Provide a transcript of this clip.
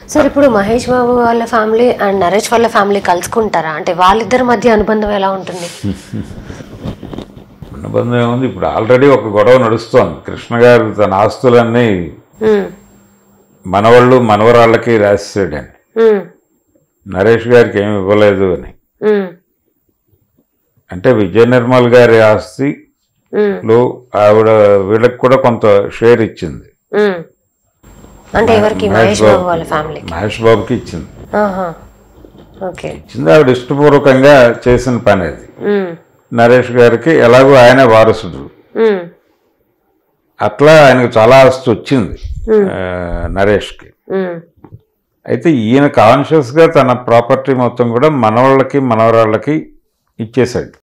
Sir ఇప్పుడు మహేష్ బాబు వాళ్ళ family and Naresh వాళ్ళ ఫ్యామిలీ కలుసుకుంటారా అంటే వాళ్ళిద్దరి మధ్య అనుబంధం ఎలా ఉంటుంది అనుబంధం ఏముంది ఇప్పుడు ఆల్రెడీ ఒక గొడవ నడుస్తోంది కృష్ణ గారు తన ఆస్తులన్నీ ఉమ్, మనవాళ్ళు మనవరాళ్ళకి రాసేసాడని ఉమ్, నరేష్ గారికి ఏమి ఇవ్వలేదు అని ఉమ్, అంటే విజయ నిర్మల్ గారి ఆస్తి ఉమ్, లో ఆవిడ వీళ్ళకి కూడా కొంత షేర్ ఇచ్చింది ఉమ్. అంటే ఎవరికి మహేష్ బాబు వాళ్ళ ఫ్యామిలీకి మహేష్ బాబుకి ఇచ్చింది ఆహా ఓకే ఇచ్చింది ఆవిడ ఇష్టపూర్వకంగా చేసిన పని అది ఉమ్, నరేష్ గారికి ఎలాగో ఆయన వారసుడు ఉమ్, అట్లా ఆయనకు చాలా ఆస్తి వచ్చింది ఆ, నరేష్కి ఉమ్, అయితే ఈయన కాన్షియస్గా తన ప్రాపర్టీ మొత్తం కూడా మనవాళ్ళకి మనవరాళ్ళకి ఇచ్చేశాడు